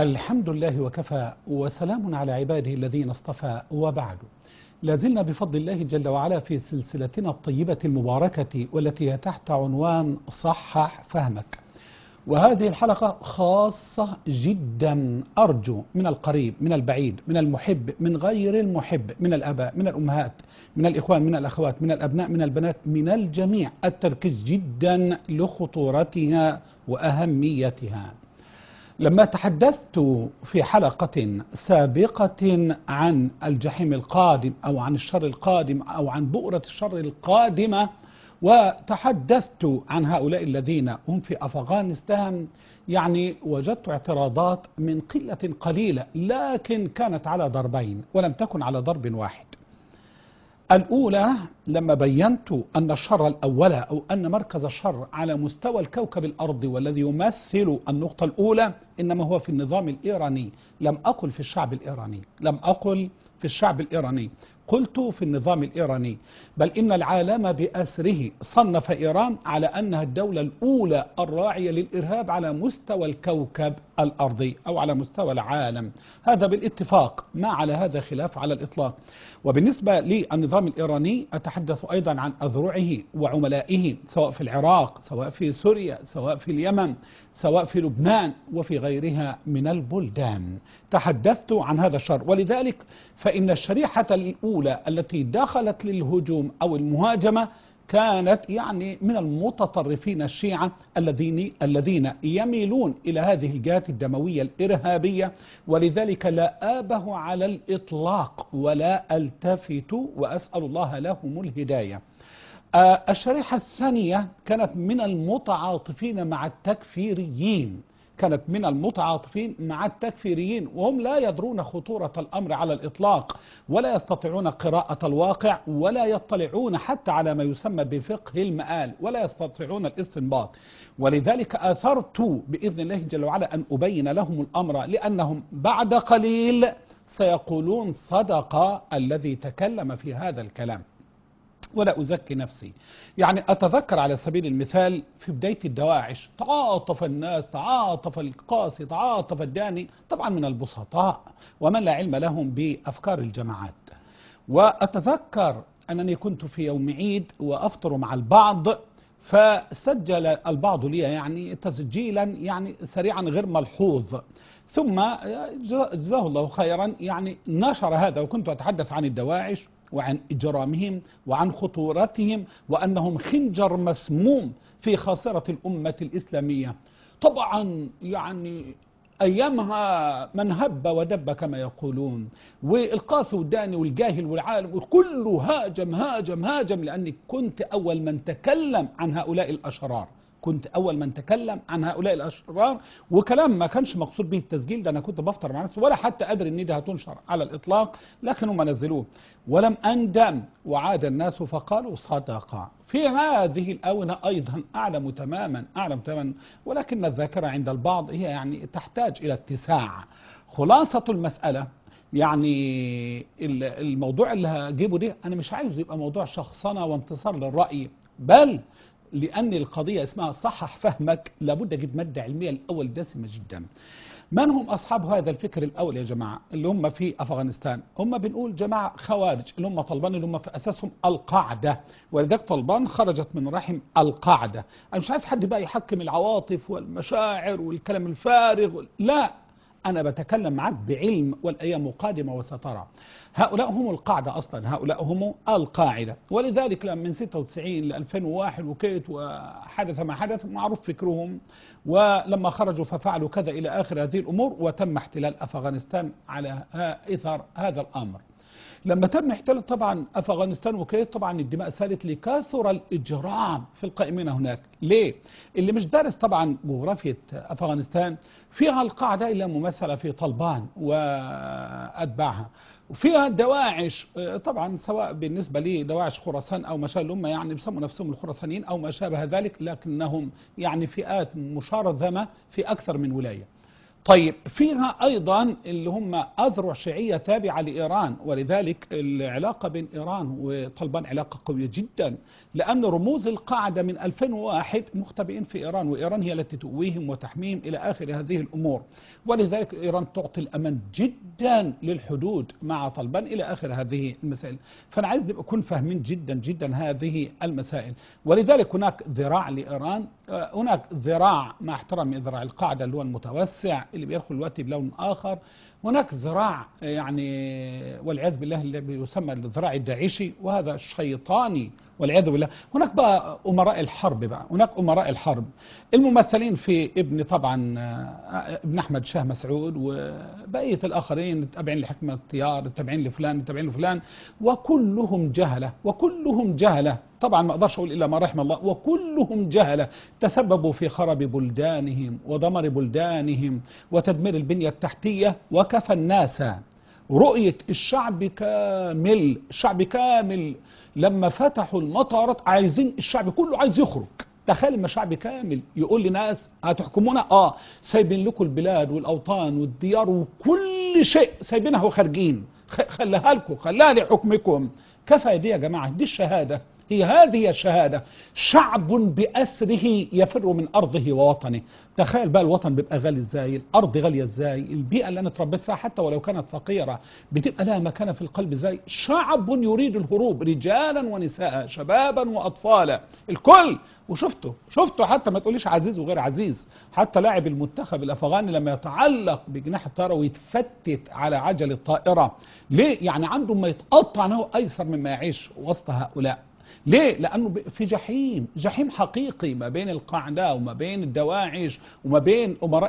الحمد لله وكفى وسلام على عباده الذين اصطفى وبعد لازلنا بفضل الله جل وعلا في سلسلتنا الطيبة المباركة والتي هي تحت عنوان صحح فهمك وهذه الحلقة خاصة جدا أرجو من القريب من البعيد من المحب من غير المحب من الآباء من الأمهات من الإخوان من الأخوات من الأبناء من البنات من الجميع التركيز جدا لخطورتها وأهميتها لما تحدثت في حلقة سابقة عن الجحيم القادم أو عن الشر القادم أو عن بؤرة الشر القادمة وتحدثت عن هؤلاء الذين هم في أفغانستان يعني وجدت اعتراضات من قلة قليلة لكن كانت على ضربين ولم تكن على ضرب واحد الأولى لما بينت أن الشر الأول أو أن مركز الشر على مستوى الكوكب الأرضي والذي يمثل النقطة الأولى إنما هو في النظام الإيراني لم أقل في الشعب الإيراني لم أقل في الشعب الإيراني قلت في النظام الإيراني بل إن العالم بأسره صنف إيران على أنها الدولة الأولى الراعية للإرهاب على مستوى الكوكب الأرضي أو على مستوى العالم هذا بالاتفاق ما على هذا خلاف على الإطلاق وبالنسبة للنظام الإيراني أتحدث أيضا عن أذرعه وعملائه سواء في العراق سواء في سوريا سواء في اليمن سواء في لبنان وفي غيرها من البلدان تحدثت عن هذا الشر ولذلك فإن الشريحة الأولى التي دخلت للهجوم أو المهاجمة كانت يعني من المتطرفين الشيعة الذين الذين يميلون إلى هذه الجهات الدموية الإرهابية ولذلك لا آبه على الإطلاق ولا ألتفت وأسأل الله لهم الهداية آه الشريحة الثانية كانت من المتعاطفين مع التكفيريين كانت من المتعاطفين مع التكفيريين وهم لا يدرون خطورة الأمر على الإطلاق ولا يستطيعون قراءة الواقع ولا يطلعون حتى على ما يسمى بفقه المآل ولا يستطيعون الاستنباط ولذلك آثرت بإذن الله جل وعلا أن أبين لهم الأمر لأنهم بعد قليل سيقولون صدق الذي تكلم في هذا الكلام ولا أزكي نفسي يعني أتذكر على سبيل المثال في بداية الدواعش تعاطف الناس تعاطف القاسي تعاطف الداني طبعا من البسطاء ومن لا علم لهم بأفكار الجماعات وأتذكر أنني كنت في يوم عيد وأفطر مع البعض فسجل البعض لي يعني تسجيلا يعني سريعا غير ملحوظ ثم جزاه الله خيرا يعني نشر هذا وكنت أتحدث عن الدواعش وعن إجرامهم وعن خطورتهم وأنهم خنجر مسموم في خاصرة الأمة الإسلامية طبعا يعني أيامها من هب ودب كما يقولون والقاسي والداني والجاهل والعالم والكل هاجم هاجم هاجم لأني كنت أول من تكلم عن هؤلاء الأشرار كنت أول من تكلم عن هؤلاء الأشرار وكلام ما كانش مقصود به التسجيل ده أنا كنت بفطر مع نفسي ولا حتى أدري إن دي هتنشر على الإطلاق لكنهم نزلوه ولم أندم وعاد الناس فقالوا صدق في هذه الآونة أيضا أعلم تماما أعلم تماما ولكن الذاكرة عند البعض هي يعني تحتاج إلى اتساع خلاصة المسألة يعني الموضوع اللي هجيبه ده أنا مش عايز يبقى موضوع شخصنة وانتصار للرأي بل لأن القضية اسمها صحح فهمك لابد أجيب مادة علمية الأول دسمة جدا من هم أصحاب هذا الفكر الأول يا جماعة اللي هم في أفغانستان هم بنقول جماعة خوارج اللي هم طلبان اللي هم في أساسهم القاعدة ولذلك طلبان خرجت من رحم القاعدة أنا مش عايز حد بقى يحكم العواطف والمشاعر والكلام الفارغ لا أنا بتكلم معك بعلم والأيام قادمة وسترى هؤلاء هم القاعدة أصلا هؤلاء هم القاعدة ولذلك لما من 96 ل 2001 وكيت وحدث ما حدث معروف فكرهم ولما خرجوا ففعلوا كذا إلى آخر هذه الأمور وتم احتلال أفغانستان على إثر هذا الأمر لما تم احتلال طبعا أفغانستان وكيت طبعا الدماء سالت لكثر الإجرام في القائمين هناك ليه؟ اللي مش دارس طبعا جغرافية أفغانستان فيها القاعدة إلا ممثلة في طلبان وأتباعها وفيها الدواعش طبعا سواء بالنسبة لدواعش خراسان أو ما شابه هم يعني بيسموا نفسهم الخراسانيين أو ما شابه ذلك لكنهم يعني فئات مشارذمة في أكثر من ولاية طيب فيها أيضا اللي هم أذرع شيعية تابعة لإيران ولذلك العلاقة بين إيران وطلبان علاقة قوية جدا لأن رموز القاعدة من 2001 مختبئين في إيران وإيران هي التي تؤويهم وتحميهم إلى آخر هذه الأمور ولذلك إيران تعطي الأمان جدا للحدود مع طلبان إلى آخر هذه المسائل فأنا عايز نكون فاهمين جدا جدا هذه المسائل ولذلك هناك ذراع لإيران هناك ذراع مع احترامي ذراع القاعدة اللي هو المتوسع اللي بيدخل دلوقتي بلون آخر هناك ذراع يعني والعياذ بالله اللي يسمى الذراع الداعشي وهذا شيطاني والعياذ بالله هناك بقى أمراء الحرب بقى هناك أمراء الحرب الممثلين في ابن طبعا ابن أحمد شاه مسعود وبقية الآخرين التابعين لحكمة التيار التابعين لفلان التابعين لفلان وكلهم جهلة وكلهم جهلة طبعا ما اقدرش اقول الا ما رحم الله وكلهم جهله تسببوا في خرب بلدانهم ودمر بلدانهم وتدمير البنيه التحتيه وكفى الناس رؤيه الشعب كامل الشعب كامل لما فتحوا المطارات عايزين الشعب كله عايز يخرج تخيل لما شعب كامل يقول لناس هتحكمونا اه سايبين لكم البلاد والاوطان والديار وكل شيء سايبينها وخارجين خليها لكم خليها لحكمكم كفى دي يا جماعه دي الشهاده هي هذه الشهادة شعب بأسره يفر من أرضه ووطنه تخيل بقى الوطن بيبقى غالي ازاي الأرض غالية ازاي البيئة اللي أنا اتربيت فيها حتى ولو كانت فقيرة بتبقى لها مكانة في القلب ازاي شعب يريد الهروب رجالا ونساء شبابا وأطفالا الكل وشفته شفته حتى ما تقوليش عزيز وغير عزيز حتى لاعب المنتخب الأفغاني لما يتعلق بجناح الطائرة ويتفتت على عجل الطائرة ليه يعني عنده ما يتقطع أنه أيسر مما يعيش وسط هؤلاء ليه؟ لأنه في جحيم جحيم حقيقي ما بين القاعدة وما بين الدواعش وما بين أمراء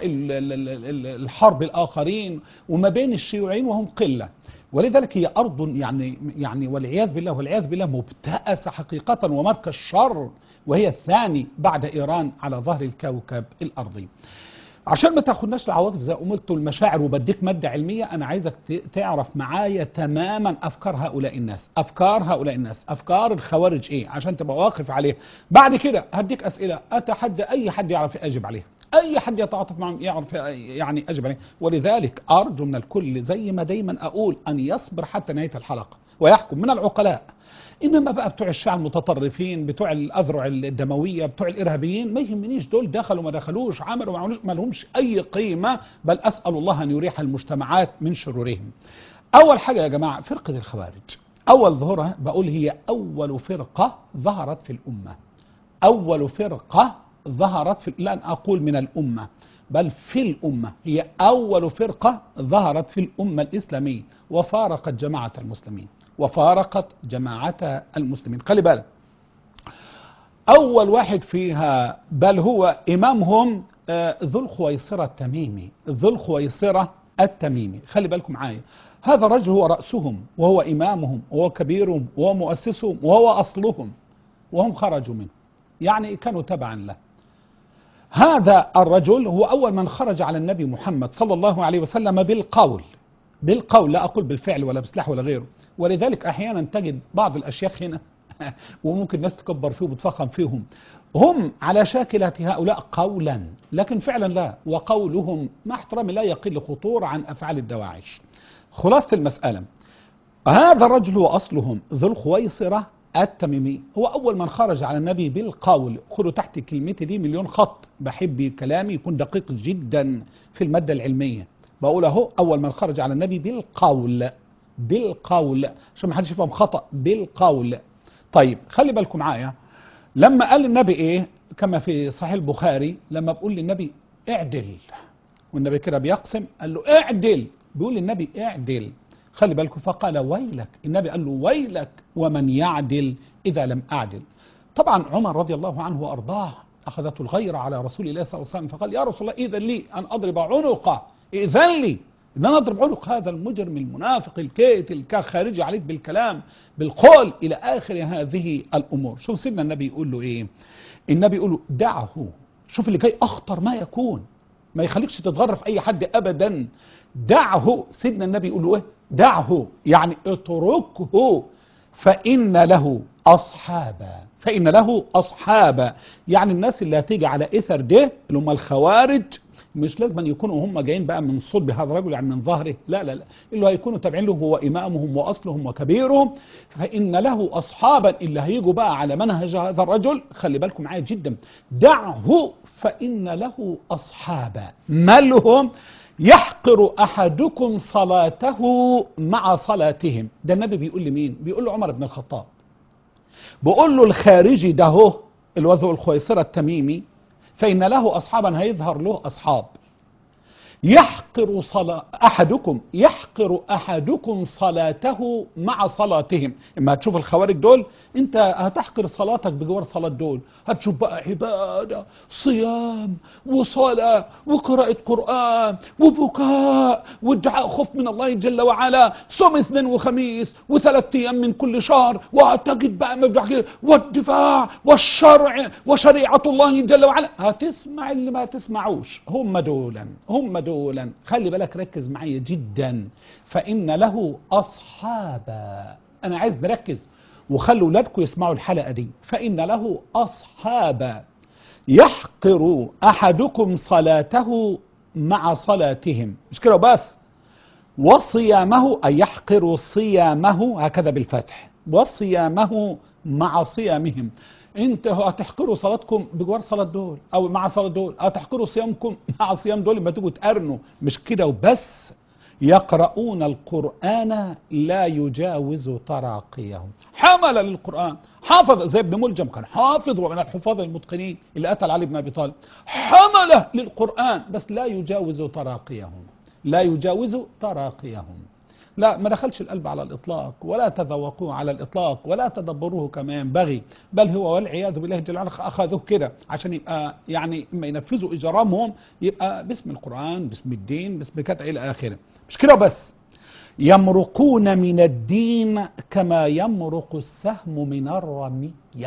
الحرب الآخرين وما بين الشيوعيين وهم قلة ولذلك هي أرض يعني يعني والعياذ بالله والعياذ بالله مبتأسة حقيقة ومركز شر وهي الثاني بعد إيران على ظهر الكوكب الأرضي عشان ما تاخدناش العواطف زي ما قلت المشاعر وبديك ماده علميه انا عايزك تعرف معايا تماما افكار هؤلاء الناس افكار هؤلاء الناس افكار الخوارج ايه عشان تبقى واقف عليه بعد كده هديك اسئله اتحدى اي حد يعرف يجيب عليها اي حد يتعاطف معهم يعرف يعني اجب عليه ولذلك ارجو من الكل زي ما دايما اقول ان يصبر حتى نهايه الحلقه ويحكم من العقلاء انما بقى بتوع الشيعة المتطرفين بتوع الاذرع الدمويه بتوع الارهابيين ما يهمنيش دول دخلوا ما دخلوش عملوا ما عملوش ما لهمش اي قيمه بل اسال الله ان يريح المجتمعات من شرورهم اول حاجه يا جماعه فرقه الخوارج اول ظهورها بقول هي اول فرقه ظهرت في الامه اول فرقه ظهرت في لن اقول من الامه بل في الامه هي اول فرقه ظهرت في الامه الاسلاميه وفارقت جماعه المسلمين وفارقت جماعة المسلمين خلي بالك أول واحد فيها بل هو إمامهم ذو الخويصرة التميمي ذو الخويصرة التميمي خلي بالكم معايا هذا الرجل هو رأسهم وهو إمامهم وهو كبيرهم وهو مؤسسهم وهو أصلهم وهم خرجوا منه يعني كانوا تبعا له هذا الرجل هو أول من خرج على النبي محمد صلى الله عليه وسلم بالقول بالقول لا أقول بالفعل ولا بسلاح ولا غيره ولذلك أحيانا تجد بعض الأشياخ هنا وممكن الناس تكبر فيهم وتفخم فيهم هم على شاكلة هؤلاء قولا لكن فعلا لا وقولهم مع احترامي لا يقل خطورة عن أفعال الدواعش خلاصة المسألة هذا الرجل هو أصلهم ذو الخويصرة التميمي هو أول من خرج على النبي بالقول خذوا تحت كلمتي دي مليون خط بحب كلامي يكون دقيق جدا في المادة العلمية بقول اهو أول من خرج على النبي بالقول بالقول عشان ما حدش يفهم خطأ بالقول طيب خلي بالكم معايا لما قال النبي ايه كما في صحيح البخاري لما بقول للنبي اعدل والنبي كده بيقسم قال له اعدل بيقول للنبي اعدل خلي بالكم فقال ويلك النبي قال له ويلك ومن يعدل إذا لم أعدل طبعا عمر رضي الله عنه وأرضاه أخذته الغيرة على رسول الله صلى الله عليه وسلم فقال يا رسول الله إذن لي أن أضرب عنقه إذن لي ان انا اضرب عنق هذا المجرم المنافق الكيت الخارجي عليك بالكلام بالقول الى اخر هذه الامور شوف سيدنا النبي يقول له ايه النبي يقول له دعه شوف اللي جاي اخطر ما يكون ما يخليكش تتغرف في اي حد ابدا دعه سيدنا النبي يقول له ايه دعه يعني اتركه فان له اصحابا فان له اصحابا يعني الناس اللي هتيجي على اثر ده اللي هم الخوارج مش لازم أن يكونوا هم جايين بقى من صلب هذا الرجل يعني من ظهره لا لا لا اللي هيكونوا تابعين له هو إمامهم وأصلهم وكبيرهم فإن له أصحابا اللي هيجوا بقى على منهج هذا الرجل خلي بالكم معايا جدا دعه فإن له أصحابا ما لهم يحقر أحدكم صلاته مع صلاتهم ده النبي بيقول لمين بيقول له عمر بن الخطاب بقول له الخارجي ده هو الوذو الخويصرة التميمي فإن له أصحابا هيظهر له أصحاب يحقر صلاة أحدكم يحقر أحدكم صلاته مع صلاتهم إما هتشوف الخوارج دول أنت هتحقر صلاتك بجوار صلاة دول هتشوف بقى عبادة صيام وصلاة وقراءة قرآن وبكاء والدعاء خوف من الله جل وعلا صوم اثنين وخميس وثلاث أيام من كل شهر وتجد بقى مبدع كده والدفاع والشرع وشريعة الله جل وعلا هتسمع اللي ما تسمعوش هم دولا هم دولا خلي بالك ركز معايا جدا فإن له أصحابا أنا عايز نركز وخلوا أولادكم يسمعوا الحلقة دي فإن له أصحابا يحقر أحدكم صلاته مع صلاتهم مش كده بس وصيامه أي يحقر صيامه هكذا بالفتح وصيامه مع صيامهم انت هتحقروا صلاتكم بجوار صلاة دول او مع صلاة دول هتحقروا صيامكم مع صيام دول لما تيجوا تقارنوا مش كده وبس يقرؤون القرآن لا يجاوز تراقيهم حمل للقرآن حافظ زي ابن ملجم كان حافظ ومن الحفاظ المتقنين اللي قتل علي بن ابي طالب حمل للقرآن بس لا يجاوز تراقيهم لا يجاوز تراقيهم لا ما دخلش القلب على الإطلاق ولا تذوقوه على الإطلاق ولا تدبروه كما ينبغي بل هو والعياذ بالله جل وعلا أخذوه كده عشان يبقى يعني ما ينفذوا إجرامهم يبقى باسم القرآن باسم الدين باسم كذا إلى آخره مش كده بس يمرقون من الدين كما يمرق السهم من الرمية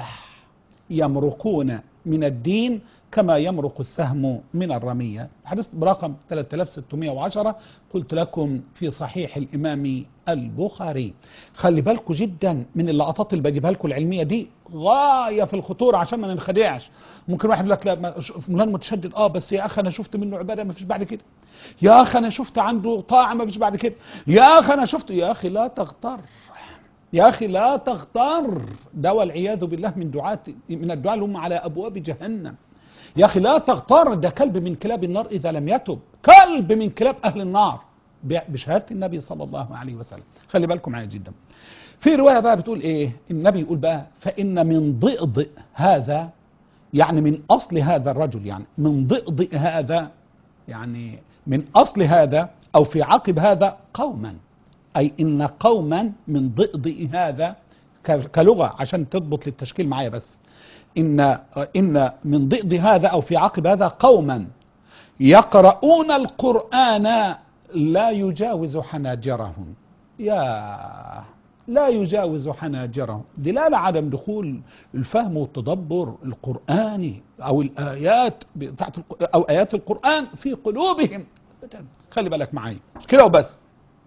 يمرقون من الدين كما يمرق السهم من الرمية حديث برقم 3610 قلت لكم في صحيح الإمام البخاري خلي بالكم جدا من اللقطات اللي بجيبها لكم العلمية دي غاية في الخطورة عشان ما ننخدعش ممكن واحد يقول لك لا فلان متشدد اه بس يا اخي انا شفت منه عبادة ما فيش بعد كده يا اخي انا شفت عنده طاعة ما فيش بعد كده يا اخي انا شفت يا اخي لا تغتر يا أخي لا تغتر ده والعياذ بالله من دعاة من الدعاء اللي هم على أبواب جهنم يا أخي لا تغتر ده كلب من كلاب النار إذا لم يتب كلب من كلاب أهل النار بشهادة النبي صلى الله عليه وسلم خلي بالكم معايا جدا في رواية بقى بتقول إيه النبي يقول بقى فإن من ضئضئ هذا يعني من أصل هذا الرجل يعني من ضئضئ هذا يعني من أصل هذا أو في عقب هذا قوما أي إن قوما من ضئضئ هذا كلغة عشان تضبط للتشكيل معايا بس إن إن من ضئض هذا أو في عقب هذا قوما يقرؤون القرآن لا يجاوز حناجرهم يا لا يجاوز حناجرهم دلالة عدم دخول الفهم والتدبر القرآني أو الآيات بتاعت أو آيات القرآن في قلوبهم خلي بالك معي كده وبس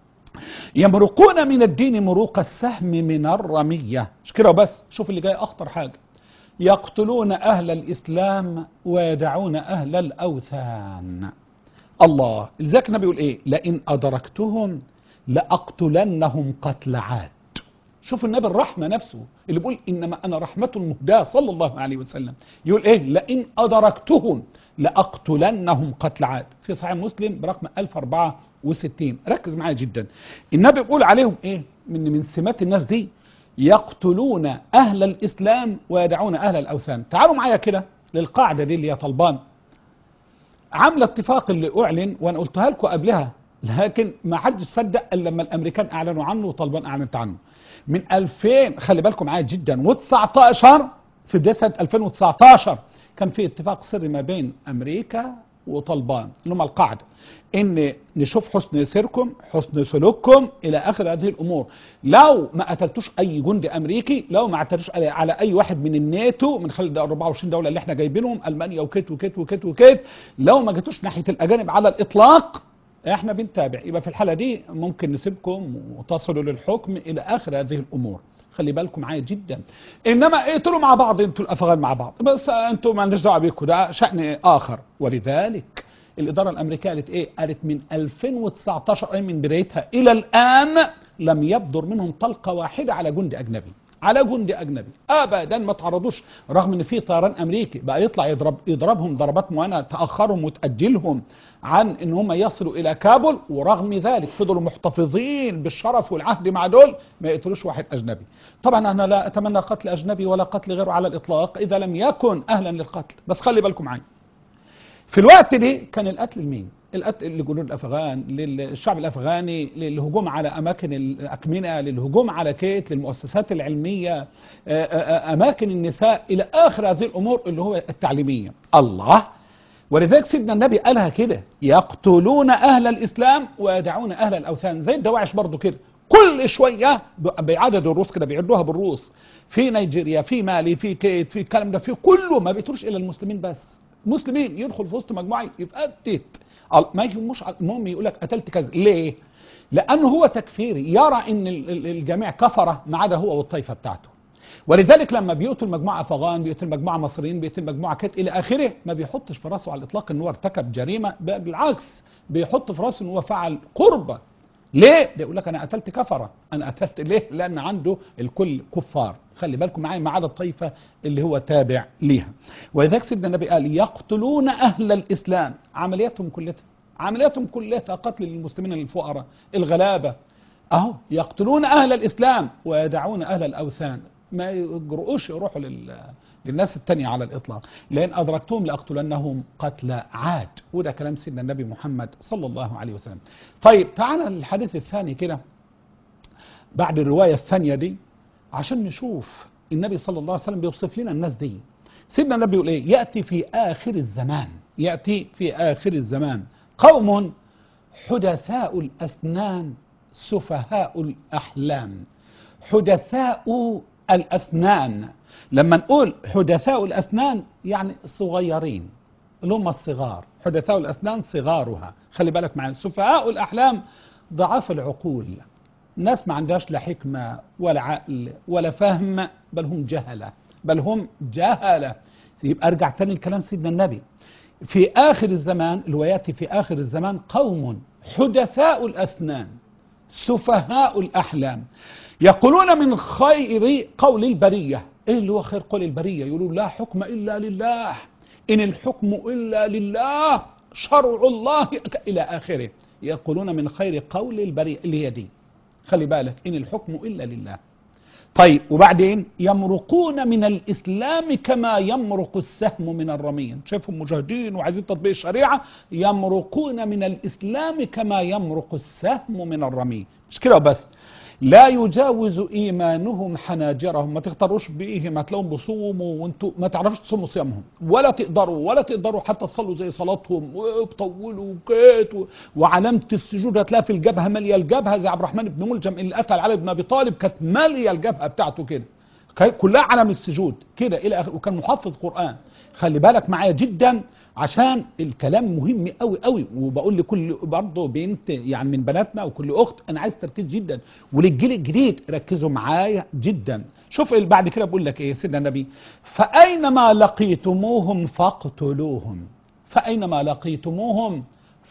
يمرقون من الدين مروق السهم من الرمية مش كده وبس شوف اللي جاي أخطر حاجة يقتلون أهل الإسلام ويدعون أهل الأوثان الله لذلك النبي يقول إيه لئن أدركتهم لأقتلنهم قتل عاد شوف النبي الرحمة نفسه اللي بيقول إنما أنا رحمة مهداة صلى الله عليه وسلم يقول إيه لئن أدركتهم لأقتلنهم قتل عاد في صحيح مسلم برقم 1064 ركز معايا جدا النبي بيقول عليهم إيه من من سمات الناس دي يقتلون أهل الإسلام ويدعون أهل الأوثان تعالوا معايا كده للقاعدة دي اللي هي طلبان عاملة اتفاق اللي أعلن وأنا قلتها لكم قبلها لكن ما حدش صدق إلا لما الأمريكان أعلنوا عنه وطلبان أعلنت عنه من 2000 خلي بالكم معايا جدا و19 في بداية سنة 2019 كان في اتفاق سري ما بين أمريكا وطلبان اللي هم القاعدة ان نشوف حسن سيركم حسن سلوككم الى اخر هذه الامور لو ما قتلتوش اي جندي امريكي لو ما قتلتوش على اي واحد من الناتو من خلال 24 دوله اللي احنا جايبينهم المانيا وكت وكت وكت وكت لو ما جيتوش ناحيه الاجانب على الاطلاق احنا بنتابع يبقى في الحاله دي ممكن نسيبكم وتصلوا للحكم الى اخر هذه الامور خلي بالكم معايا جدا انما اقتلوا مع بعض انتوا الافغان مع بعض بس انتوا ما عندناش دعوه بيكم ده شان اخر ولذلك الإدارة الأمريكية قالت إيه قالت من 2019 أي من بدايتها إلى الآن لم يبدر منهم طلقة واحدة على جندي أجنبي على جندي اجنبي ابدا ما تعرضوش رغم ان في طيران امريكي بقى يطلع يضرب يضربهم ضربات معينه تاخرهم وتاجلهم عن ان هم يصلوا الى كابول ورغم ذلك فضلوا محتفظين بالشرف والعهد مع دول ما يقتلوش واحد اجنبي طبعا انا لا اتمنى قتل اجنبي ولا قتل غيره على الاطلاق اذا لم يكن اهلا للقتل بس خلي بالكم معايا في الوقت ده كان القتل لمين القتل لجنود الافغان للشعب الافغاني للهجوم على اماكن الاكمنه للهجوم على كيت للمؤسسات العلميه اماكن النساء الى اخر هذه الامور اللي هو التعليميه الله ولذلك سيدنا النبي قالها كده يقتلون اهل الاسلام ويدعون اهل الاوثان زي الدواعش برضو كده كل شويه بعدد الروس كده بيعدوها بالروس في نيجيريا في مالي في كيت في الكلام ده في كله ما بيقتلوش الا المسلمين بس مسلمين يدخل في وسط مجموعه يتقتل ما يهموش المهم يقول لك قتلت كذا ليه لانه هو تكفيري يرى ان الجميع كفره ما عدا هو والطائفه بتاعته ولذلك لما بيقتل مجموعه افغان بيقتل مجموعه مصريين بيقتل مجموعه كت الى اخره ما بيحطش في راسه على الاطلاق ان هو ارتكب جريمه بالعكس بيحط في راسه ان هو فعل قربه ليه؟ ده يقول لك انا قتلت كفره انا قتلت ليه؟ لان عنده الكل كفار خلي بالكم معايا ما عدا الطائفه اللي هو تابع ليها ولذلك سيدنا النبي قال يقتلون اهل الاسلام عملياتهم كلها عملياتهم كلها قتل للمسلمين الفقراء الغلابه اهو يقتلون اهل الاسلام ويدعون اهل الاوثان ما يجرؤوش يروحوا لل للناس التانية على الإطلاق لأن أدركتهم لأقتلنهم قتل عاد وده كلام سيدنا النبي محمد صلى الله عليه وسلم طيب تعالى للحديث الثاني كده بعد الرواية الثانية دي عشان نشوف النبي صلى الله عليه وسلم بيوصف لنا الناس دي سيدنا النبي يقول ايه يأتي في آخر الزمان يأتي في آخر الزمان قوم حدثاء الأسنان سفهاء الأحلام حدثاء الأسنان لما نقول حدثاء الأسنان يعني صغيرين اللي هم الصغار حدثاء الأسنان صغارها خلي بالك معي سفهاء الأحلام ضعاف العقول ناس ما عندهاش لا حكمة ولا عقل ولا فهم بل هم جهلة بل هم جهلة يبقى ارجع تاني لكلام سيدنا النبي في آخر الزمان اللي هو يأتي في آخر الزمان قوم حدثاء الأسنان سفهاء الأحلام يقولون من خير قول البرية ايه اللي هو خير قول البرية يقولون لا حكم إلا لله إن الحكم إلا لله شرع الله إلى آخره يقولون من خير قول البرية اللي هي دي خلي بالك إن الحكم إلا لله طيب وبعدين يمرقون من الإسلام كما يمرق السهم من الرمية شايفهم مجاهدين وعايزين تطبيق الشريعة يمرقون من الإسلام كما يمرق السهم من الرمية مش كده بس لا يجاوز ايمانهم حناجرهم ما تختاروش بايه ما تلاقوهم بصوموا وانتوا ما تعرفوش تصوموا صيامهم ولا تقدروا ولا تقدروا حتى تصلوا زي صلاتهم وبطولوا وكيت وعلامه السجود هتلاقيها في الجبهه ماليه الجبهه زي عبد الرحمن بن ملجم اللي قتل علي بن ابي طالب كانت ماليه الجبهه بتاعته كده كلها علم السجود كده الى اخره وكان محفظ قران خلي بالك معايا جدا عشان الكلام مهم قوي قوي وبقول لكل برضه بنت يعني من بناتنا وكل اخت انا عايز تركيز جدا وللجيل الجديد ركزوا معايا جدا شوف بعد كده بقول لك ايه سيدنا النبي فاينما لقيتموهم فاقتلوهم فاينما لقيتموهم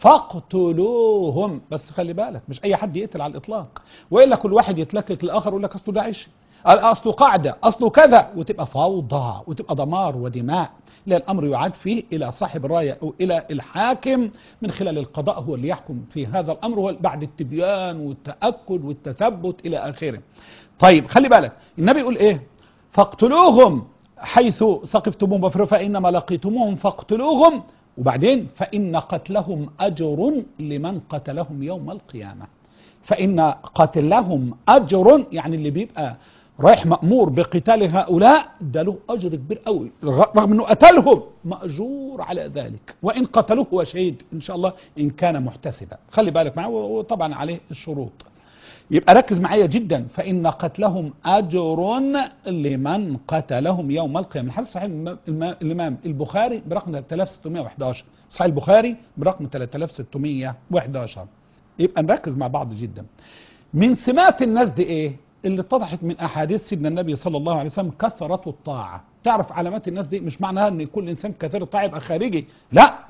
فاقتلوهم بس خلي بالك مش اي حد يقتل على الاطلاق والا كل واحد يتلكك للاخر يقول لك اصله داعش اصله قاعده اصله كذا وتبقى فوضى وتبقى دمار ودماء لا الأمر يعاد فيه إلى صاحب الراية أو إلى الحاكم من خلال القضاء هو اللي يحكم في هذا الأمر هو بعد التبيان والتأكد والتثبت إلى آخره طيب خلي بالك النبي يقول إيه فاقتلوهم حيث سقفتموهم فإنما لقيتموهم فاقتلوهم وبعدين فإن قتلهم أجر لمن قتلهم يوم القيامة فإن قتلهم أجر يعني اللي بيبقى رايح مأمور بقتال هؤلاء ده له أجر كبير قوي رغم أنه قتلهم مأجور على ذلك وإن قتلوه هو شهيد إن شاء الله إن كان محتسبا خلي بالك معه وطبعا عليه الشروط يبقى ركز معايا جدا فإن قتلهم أجر لمن قتلهم يوم القيامة الحديث صحيح الإمام البخاري برقم 3611 صحيح البخاري برقم 3611 يبقى نركز مع بعض جدا من سمات الناس دي ايه اللي اتضحت من احاديث سيدنا النبي صلى الله عليه وسلم كثرة الطاعة تعرف علامات الناس دي مش معناها ان كل انسان كثير الطاعة يبقى خارجي لا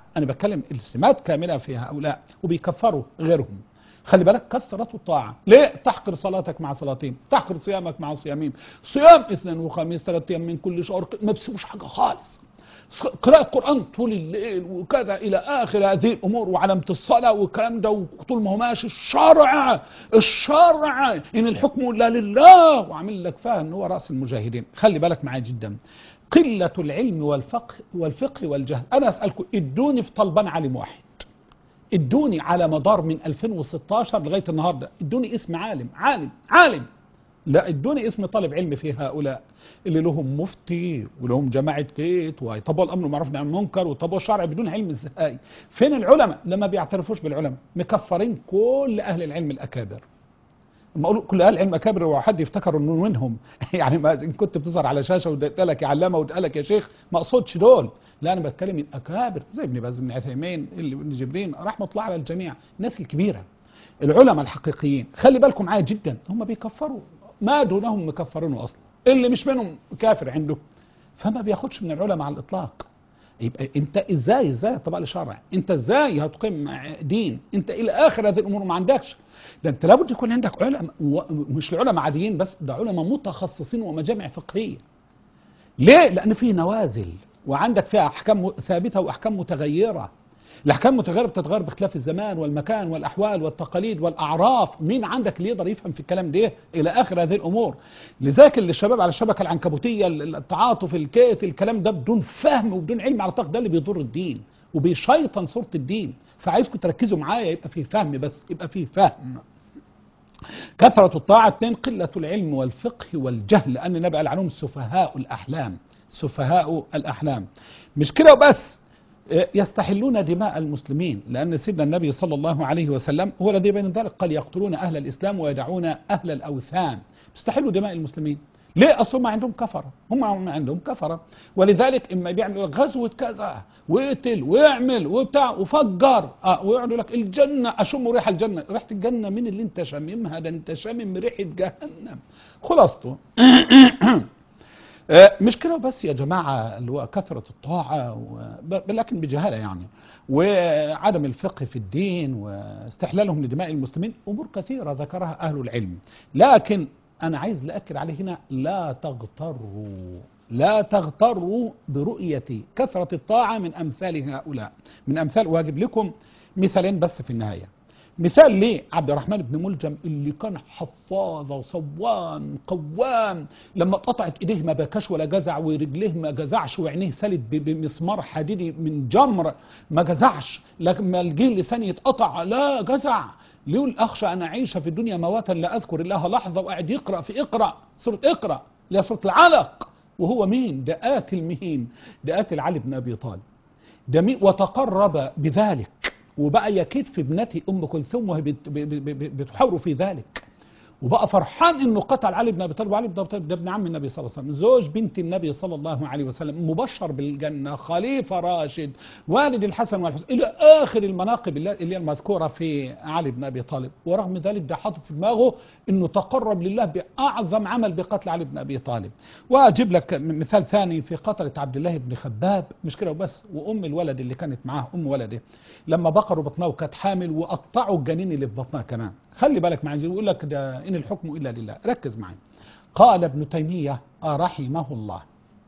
انا بتكلم السمات كامله في هؤلاء وبيكفروا غيرهم خلي بالك كثرة الطاعة ليه تحقر صلاتك مع صلاتهم تحقر صيامك مع صيامهم صيام اثنين وخميس ثلاث ايام من كل شهر ما بيسيبوش حاجة خالص قراءة القرآن طول الليل وكذا إلى آخر هذه الأمور وعلامة الصلاة والكلام ده وطول ما هو ماشي الشرع الشرع إن الحكم إلا لله وعامل لك فيها إن هو رأس المجاهدين خلي بالك معايا جدا قلة العلم والفقه والفقه والجهل أنا أسألكم ادوني في طلبان عالم واحد ادوني على مدار من 2016 لغاية النهاردة ادوني اسم عالم عالم عالم لا ادوني اسم طالب علم في هؤلاء اللي لهم مفتي ولهم جماعة كيت ويطبقوا الأمر والمعروف عن المنكر ويطبقوا الشرع بدون علم ازاي فين العلماء لما بيعترفوش بالعلماء مكفرين كل أهل العلم الأكابر لما اقول كل اهل العلم اكابر وحد يفتكر انه منهم يعني ما ان كنت بتظهر على شاشه وقلت لك يا علامه وقلت لك يا شيخ ما اقصدش دول لا انا بتكلم من اكابر زي ابن باز بن عثيمين اللي ابن جبرين رحمه الله على الجميع الناس الكبيره العلماء الحقيقيين خلي بالكم معايا جدا هم بيكفروا ما دونهم مكفرينه اصلا اللي مش منهم كافر عنده فما بياخدش من العلماء على الاطلاق يبقى انت ازاي ازاي طبق الشرع انت ازاي هتقيم دين انت الى اخر هذه الامور ما عندكش ده انت لابد يكون عندك علماء مش العلماء عاديين بس ده علماء متخصصين ومجامع فقهيه ليه لان فيه نوازل وعندك فيها احكام ثابته واحكام متغيره الاحكام المتغيره بتتغير باختلاف الزمان والمكان والاحوال والتقاليد والاعراف مين عندك اللي يقدر يفهم في الكلام ده الى اخر هذه الامور لذلك الشباب على الشبكه العنكبوتيه التعاطف الكيت الكلام ده بدون فهم وبدون علم على الطاق ده اللي بيضر الدين وبيشيطن صوره الدين فعايزكم تركزوا معايا يبقى فيه فهم بس يبقى فيه فهم كثرة الطاعة اثنين قلة العلم والفقه والجهل لأن النبي قال عنهم سفهاء الأحلام سفهاء الأحلام مش كده وبس يستحلون دماء المسلمين لأن سيدنا النبي صلى الله عليه وسلم هو الذي بين ذلك قال يقتلون أهل الإسلام ويدعون أهل الأوثان يستحلوا دماء المسلمين ليه اصل هم عندهم كفره هم عندهم كفره ولذلك اما بيعملوا غزوه كذا ويقتل ويعمل وبتاع وفجر اه ويقعدوا لك الجنه اشم ريح الجنه ريحه الجنه مين اللي انت شاممها ده انت شامم ريحه جهنم خلاصته مش كده بس يا جماعة اللي هو كثرة الطاعة لكن بجهالة يعني وعدم الفقه في الدين واستحلالهم لدماء المسلمين أمور كثيرة ذكرها أهل العلم لكن أنا عايز لأكد عليه هنا لا تغتروا لا تغتروا برؤية كثرة الطاعة من أمثال هؤلاء من أمثال واجب لكم مثالين بس في النهاية مثال ليه عبد الرحمن بن ملجم اللي كان حفاظ وصوام قوام لما اتقطعت ايديه ما بكاش ولا جزع ورجليه ما جزعش وعينيه سالت بمسمار حديدي من جمر ما جزعش لما الجه لسانه يتقطع لا جزع ليقول اخشى ان اعيش في الدنيا مواتا لا اذكر الله لحظه وقاعد يقرا في اقرا سوره اقرا اللي هي سوره العلق وهو مين ده قاتل مين ده قاتل علي بن ابي طالب ده مين وتقرب بذلك وبقى يكيد في ابنته ام كلثوم وهي بتحاور في ذلك وبقى فرحان انه قتل علي بن ابي طالب وعلي بن ابي طالب ده ابن عم النبي صلى الله عليه وسلم زوج بنت النبي صلى الله عليه وسلم مبشر بالجنه خليفه راشد والد الحسن والحسين الى اخر المناقب اللي هي المذكوره في علي بن ابي طالب ورغم ذلك ده حاطط في دماغه انه تقرب لله باعظم عمل بقتل علي بن ابي طالب واجيب لك مثال ثاني في قتله عبد الله بن خباب مش كده وبس وام الولد اللي كانت معاه ام ولده لما بقروا بطنها وكانت حامل وقطعوا الجنين اللي في بطنها كمان خلي بالك معي يقول لك ده ان الحكم الا لله ركز معي قال ابن تيميه رحمه الله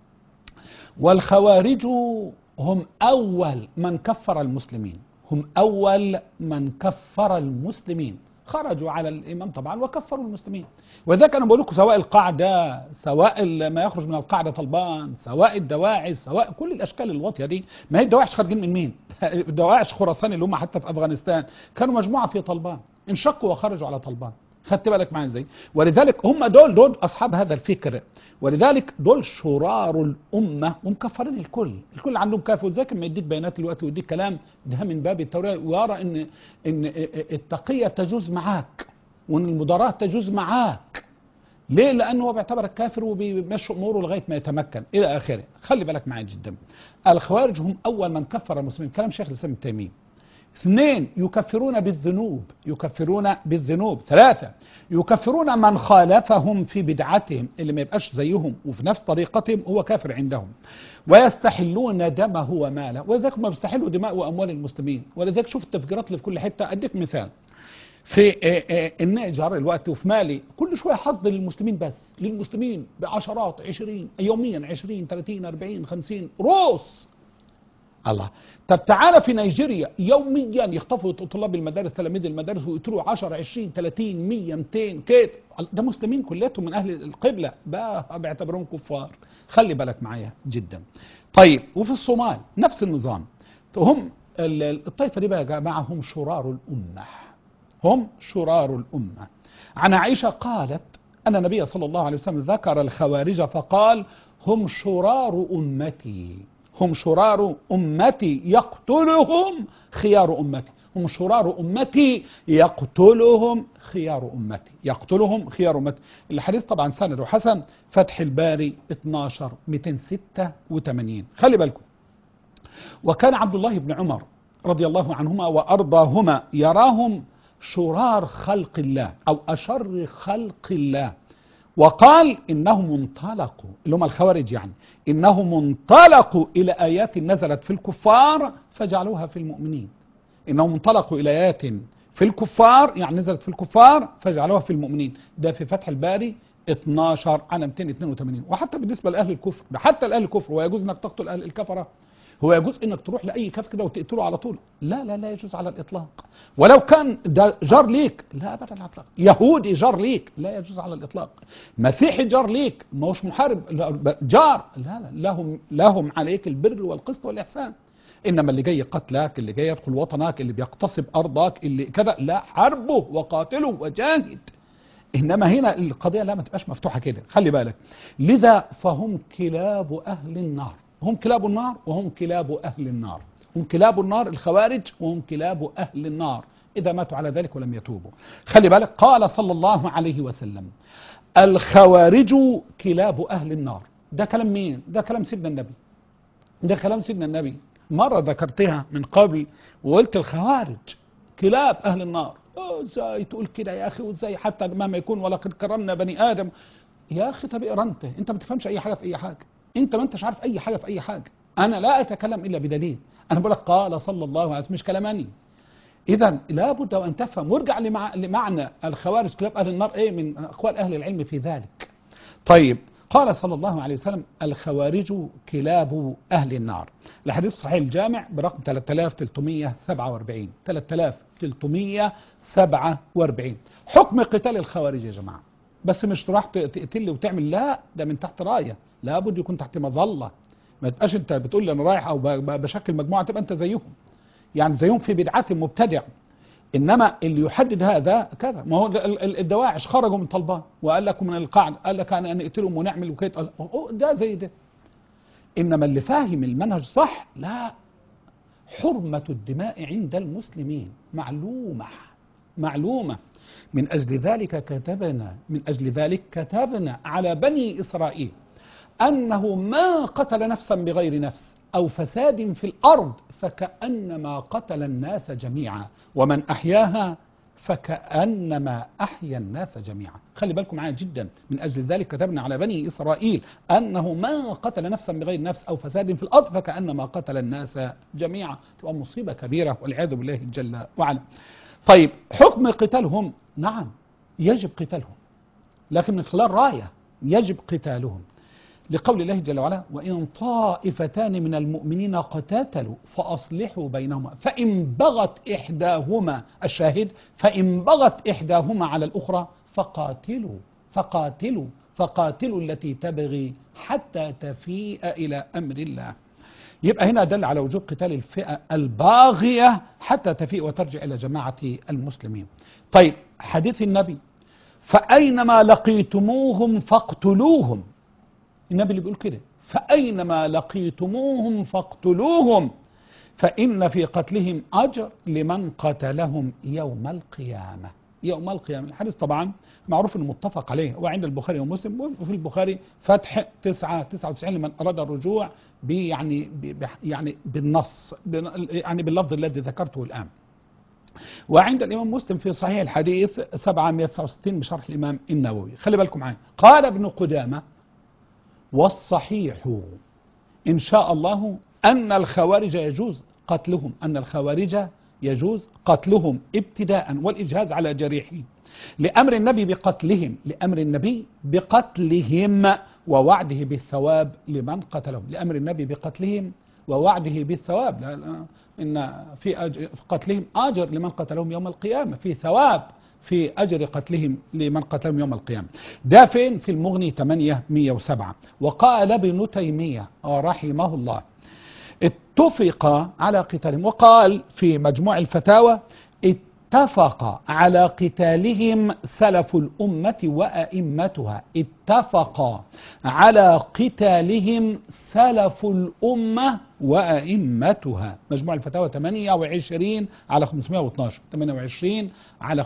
والخوارج هم اول من كفر المسلمين هم اول من كفر المسلمين خرجوا على الامام طبعا وكفروا المسلمين وذلك انا بقول لكم سواء القاعده سواء ما يخرج من القاعده طلبان سواء الدواعش سواء كل الاشكال الواطيه دي ما هي الدواعش خارجين من مين؟ الدواعش خراسان اللي هم حتى في افغانستان كانوا مجموعه في طلبان انشقوا وخرجوا على طلبان خدت بالك معايا ازاي ولذلك هم دول دول اصحاب هذا الفكر ولذلك دول شرار الامه ومكفرين الكل الكل عندهم كافر وذاك لما يديك بيانات الوقت ويديك كلام ده من باب التوراه ويرى ان ان التقيه تجوز معاك وان المداراة تجوز معاك ليه لانه هو بيعتبرك كافر وبيمشي اموره لغايه ما يتمكن الى اخره خلي بالك معايا جدا الخوارج هم اول من كفر المسلمين كلام شيخ الاسلام ابن تيميه اثنين يكفرون بالذنوب يكفرون بالذنوب ثلاثة يكفرون من خالفهم في بدعتهم اللي ما يبقاش زيهم وفي نفس طريقتهم هو كافر عندهم ويستحلون دمه وماله ولذلك ما بيستحلوا دماء وأموال المسلمين ولذلك شوف التفجيرات اللي في كل حتة أديك مثال في النيجر الوقت وفي مالي كل شويه حظ للمسلمين بس للمسلمين بعشرات 20 يوميا 20 30 40 50 روس الله طب تعالى في نيجيريا يوميا يخطفوا طلاب المدارس تلاميذ المدارس ويقتلوا 10 20 30 100 200 كده ده مسلمين كلهم من اهل القبله بقى بيعتبرون كفار خلي بالك معايا جدا طيب وفي الصومال نفس النظام هم الطائفه دي بقى يا جماعه هم شرار الامه هم شرار الأمة عن عائشة قالت أن النبي صلى الله عليه وسلم ذكر الخوارج فقال هم شرار أمتي هم شرار أمتي يقتلهم خيار أمتي هم شرار أمتي يقتلهم خيار أمتي يقتلهم خيار أمتي الحديث طبعا سند حسن فتح الباري 12 286 خلي بالكم وكان عبد الله بن عمر رضي الله عنهما وأرضاهما يراهم شرار خلق الله أو أشر خلق الله وقال إنهم انطلقوا اللي هم الخوارج يعني إنهم انطلقوا إلى آيات نزلت في الكفار فجعلوها في المؤمنين إنهم انطلقوا إلى آيات في الكفار يعني نزلت في الكفار فجعلوها في المؤمنين ده في فتح الباري 12 على 282 وحتى بالنسبة لأهل الكفر ده حتى لأهل الكفر ويجوز أنك تقتل أهل الكفرة هو يجوز انك تروح لاي كاف كده وتقتله على طول لا لا لا يجوز على الاطلاق ولو كان ده جار ليك لا ابدا على الاطلاق يهودي جار ليك لا يجوز على الاطلاق مسيحي جار ليك ما هوش محارب جار لا لا لهم لهم عليك البر والقسط والاحسان انما اللي جاي قتلك اللي جاي يدخل وطنك اللي بيغتصب ارضك اللي كذا لا حاربه وقاتله وجاهد انما هنا القضيه لا ما تبقاش مفتوحه كده خلي بالك لذا فهم كلاب اهل النار هم كلاب النار وهم كلاب أهل النار هم كلاب النار الخوارج وهم كلاب أهل النار إذا ماتوا على ذلك ولم يتوبوا خلي بالك قال صلى الله عليه وسلم الخوارج كلاب أهل النار ده كلام مين ده كلام سيدنا النبي ده كلام سيدنا النبي مرة ذكرتها من قبل وقلت الخوارج كلاب أهل النار ازاي تقول كده يا أخي وازاي حتى مهما يكون ولقد كرمنا بني آدم يا أخي طب اقرا انت انت ما تفهمش أي حاجة في أي حاجة انت ما انتش عارف اي حاجه في اي حاجه انا لا اتكلم الا بدليل انا بقول لك قال صلى الله عليه وسلم مش كلامني اذا لابد وان تفهم وارجع لمع... لمعنى الخوارج كلاب اهل النار ايه من اقوال اهل العلم في ذلك طيب قال صلى الله عليه وسلم الخوارج كلاب اهل النار الحديث صحيح الجامع برقم 3347 3347 حكم قتال الخوارج يا جماعه بس مش تروح تقتل وتعمل لا ده من تحت رايه لابد يكون تحت مظله ما تبقاش انت بتقول لي انا رايح او بشكل مجموعه تبقى انت زيهم يعني زيهم في بدعه مبتدع انما اللي يحدد هذا كذا ما هو الدواعش خرجوا من طلبان وقال لكم من القاعده قال لك انا نقتلهم ونعمل وكده ده زي ده انما اللي فاهم المنهج صح لا حرمه الدماء عند المسلمين معلومه معلومه من أجل ذلك كتبنا من أجل ذلك كتبنا على بني إسرائيل أنه ما قتل نفسا بغير نفس أو فساد في الأرض فكأنما قتل الناس جميعا ومن أحياها فكأنما أحيا الناس جميعا خلي بالكم معايا جدا من أجل ذلك كتبنا على بني إسرائيل أنه ما قتل نفسا بغير نفس أو فساد في الأرض فكأنما قتل الناس جميعا تبقى مصيبة كبيرة والعياذ بالله جل وعلا طيب حكم قتالهم نعم يجب قتالهم لكن من خلال راية يجب قتالهم لقول الله جل وعلا وإن طائفتان من المؤمنين قتاتلوا فأصلحوا بينهما فإن بغت إحداهما الشاهد فإن بغت إحداهما على الأخرى فقاتلوا فقاتلوا فقاتلوا التي تبغي حتى تفيء إلى أمر الله يبقى هنا دل على وجوب قتال الفئة الباغية حتى تفيء وترجع إلى جماعة المسلمين طيب حديث النبي فأينما لقيتموهم فاقتلوهم النبي اللي بيقول كده فأينما لقيتموهم فاقتلوهم فإن في قتلهم أجر لمن قتلهم يوم القيامة يوم القيامة الحديث طبعا معروف انه متفق عليه وعند البخاري ومسلم وفي البخاري فتح 9 99 لمن اراد الرجوع يعني يعني بالنص يعني باللفظ الذي ذكرته الان وعند الإمام مسلم في صحيح الحديث 769 بشرح الإمام النووي خلي بالكم معايا قال ابن قدامة والصحيح إن شاء الله أن الخوارج يجوز قتلهم أن الخوارج يجوز قتلهم ابتداء والإجهاز على جريحهم لأمر النبي بقتلهم لأمر النبي بقتلهم ووعده بالثواب لمن قتلهم لأمر النبي بقتلهم ووعده بالثواب لا لا إن في أجر في قتلهم أجر لمن قتلهم يوم القيامة في ثواب في أجر قتلهم لمن قتلهم يوم القيامة ده فين في المغني 8 107 وقال ابن تيمية رحمه الله اتفق على قتالهم وقال في مجموع الفتاوى اتفق على قتالهم سلف الأمة وأئمتها اتفق على قتالهم سلف الأمة وأئمتها مجموع الفتاوى 28 على 512 28 على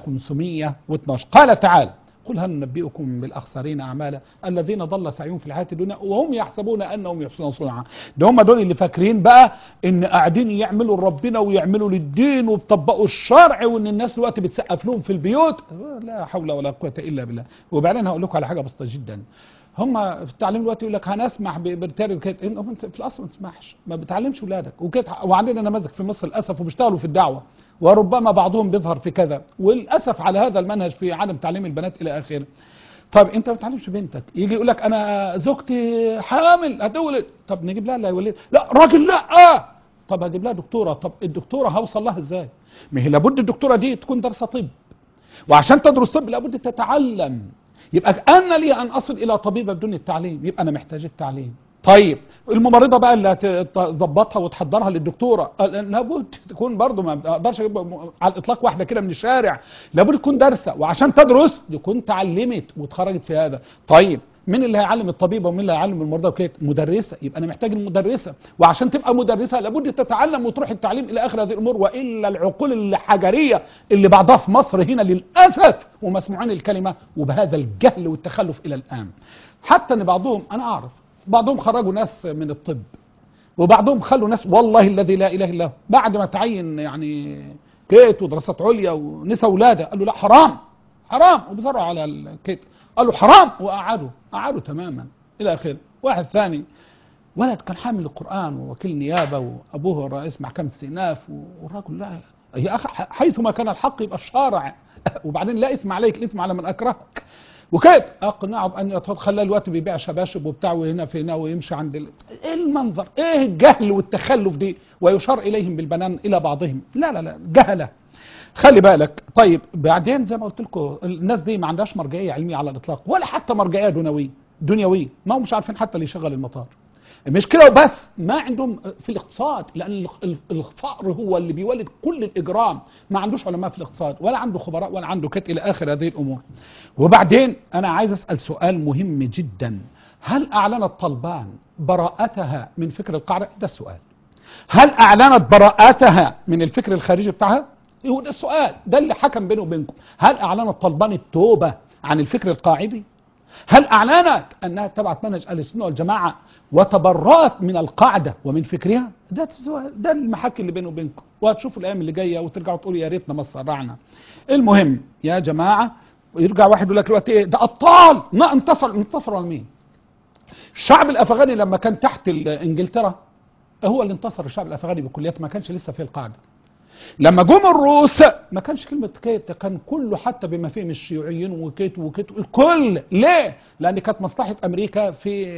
512 قال تعالى قل هل ننبئكم بالاخسرين اعمالا الذين ضل سعيهم في الحياه الدنيا وهم يحسبون انهم يحسنون صنعا ده هم دول اللي فاكرين بقى ان قاعدين يعملوا لربنا ويعملوا للدين وبيطبقوا الشرع وان الناس دلوقتي بتسقف لهم في البيوت لا حول ولا قوه الا بالله وبعدين هقول لكم على حاجه بسيطه جدا هم في التعليم دلوقتي يقول لك هنسمح ببرتاري كده إن هم في الاصل ما تسمحش ما بتعلمش اولادك وكده وعندنا نماذج في مصر للاسف وبيشتغلوا في الدعوه وربما بعضهم بيظهر في كذا وللاسف على هذا المنهج في عدم تعليم البنات الى اخره طب انت ما بتعلمش بنتك يجي يقول لك انا زوجتي حامل هتولد طب نجيب لها اللي هيولد لا راجل لا طب هجيب لها دكتوره طب الدكتوره هوصل لها ازاي ما هي لابد الدكتوره دي تكون دارسه طب وعشان تدرس طب لابد تتعلم يبقى انا لي ان اصل الى طبيبه بدون التعليم يبقى انا محتاج التعليم طيب الممرضه بقى اللي هتظبطها وتحضرها للدكتوره لابد تكون برضه ما اقدرش اجيب على الاطلاق واحده كده من الشارع لابد تكون دارسه وعشان تدرس تكون اتعلمت واتخرجت في هذا طيب مين اللي هيعلم الطبيبه ومين اللي هيعلم المرضى وكده مدرسه يبقى انا محتاج المدرسه وعشان تبقى مدرسه لابد تتعلم وتروح التعليم الى اخر هذه الامور والا العقول الحجريه اللي بعضها في مصر هنا للاسف ومسموعين الكلمه وبهذا الجهل والتخلف الى الان حتى ان بعضهم انا اعرف بعضهم خرجوا ناس من الطب وبعضهم خلوا ناس والله الذي لا اله الا هو بعد ما تعين يعني كيت ودراسات عليا ونسى ولاده قال له لا حرام حرام وبصروا على الكيت قال له حرام وقعدوا قعدوا تماما الى اخره واحد ثاني ولد كان حامل القران ووكيل نيابه وابوه رئيس محكمه استئناف والراجل لا يا اخي حيثما كان الحق يبقى الشارع وبعدين لا اثم عليك الاثم على من اكرهك وكده اقنعه بان يتفضل خلاه الوقت بيبيع شباشب وبتاع وهنا في هنا ويمشي عند ال... ايه المنظر ايه الجهل والتخلف دي ويشار اليهم بالبنان الى بعضهم لا لا لا جهله خلي بالك طيب بعدين زي ما قلت لكم الناس دي ما عندهاش مرجعيه علميه على الاطلاق ولا حتى مرجعيه دنيويه دنيويه ما هم مش عارفين حتى اللي يشغل المطار مش كده وبس ما عندهم في الاقتصاد لان الفقر هو اللي بيولد كل الاجرام ما عندوش علماء في الاقتصاد ولا عنده خبراء ولا عنده كت الى اخر هذه الامور وبعدين انا عايز اسال سؤال مهم جدا هل اعلنت طلبان براءتها من فكر القاعده ده السؤال هل اعلنت براءتها من الفكر الخارجي بتاعها هو ده السؤال ده اللي حكم بينه وبينكم هل اعلنت طلبان التوبه عن الفكر القاعدي هل اعلنت انها تبعت منهج اهل السنه والجماعه وتبرأت من القاعده ومن فكرها ده ده المحك اللي بينه وبينكم وهتشوفوا الايام اللي جايه وترجعوا تقولوا يا ريتنا ما سرعنا المهم يا جماعه يرجع واحد يقول لك دلوقتي ايه ده ابطال ما انتصر انتصروا على مين؟ الشعب الافغاني لما كان تحت انجلترا هو اللي انتصر الشعب الافغاني بكليات ما كانش لسه فيه القاعده لما جم الروس ما كانش كلمة كيت كان كله حتى بما فيه من الشيوعيين وكيت وكيت الكل ليه؟ لأن كانت مصلحة أمريكا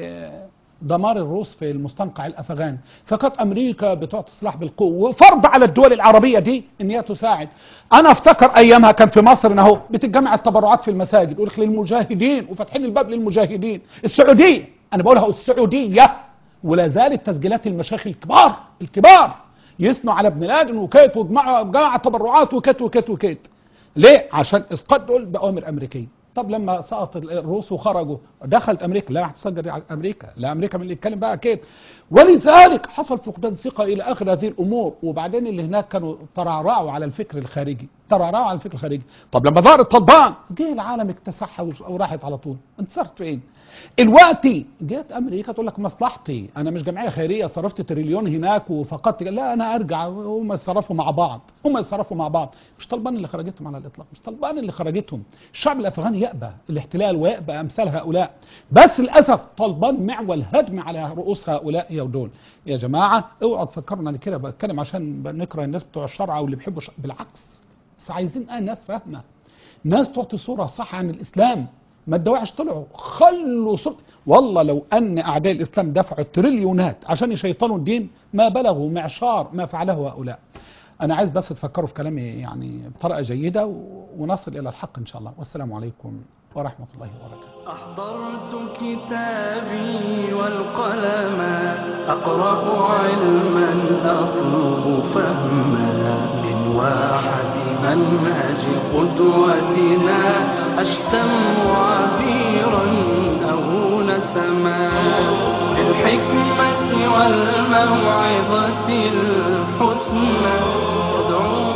في دمار الروس في المستنقع الافغاني فكانت امريكا بتعطي سلاح بالقوه وفرض على الدول العربيه دي ان هي تساعد انا افتكر ايامها كان في مصر اهو بتتجمع التبرعات في المساجد يقول لك للمجاهدين وفاتحين الباب للمجاهدين السعوديه انا بقولها السعوديه ولا زالت تسجيلات المشايخ الكبار الكبار يثنوا على ابن لادن وكيت وجماعه جماعه تبرعات وكيت وكيت وكيت ليه عشان اسقاط دول باوامر امريكيه طب لما سقط الروس وخرجوا دخلت امريكا لا هتسجل على امريكا لا امريكا من اللي يتكلم بقى كده ولذلك حصل فقدان ثقه الى اخر هذه الامور وبعدين اللي هناك كانوا ترعرعوا على الفكر الخارجي ترعرعوا على الفكر الخارجي طب لما ظهرت طلبان جه العالم اكتسحها وراحت على طول انتصرت فين الوقت جت امريكا تقول لك مصلحتي انا مش جمعيه خيريه صرفت تريليون هناك وفقدت لا انا ارجع هم يتصرفوا مع بعض هم يتصرفوا مع بعض مش طالبان اللي خرجتهم على الاطلاق مش طالبان اللي خرجتهم الشعب الافغاني يأبى الاحتلال ويأبى امثال هؤلاء بس للاسف طالبان معول هدم على رؤوس هؤلاء يا دول يا جماعه اوعوا تفكرنا انا كده بتكلم عشان نكره الناس بتوع الشرع او اللي بيحبوا الشرع. بالعكس بس عايزين آه ناس فاهمه ناس تعطي صوره صح عن الاسلام ما الدواعش طلعوا خلوا صوت والله لو ان اعداء الاسلام دفعوا تريليونات عشان يشيطنوا الدين ما بلغوا معشار ما فعله هؤلاء انا عايز بس تفكروا في كلامي يعني بطريقه جيده و- ونصل الى الحق ان شاء الله والسلام عليكم ورحمه الله وبركاته أحضرت كتابي والقلم أقرأ علما أطلب فهما من واحة منهج قدوتنا أشتم عبيرا أو نسما بالحكمة والموعظة الحسنى تدعو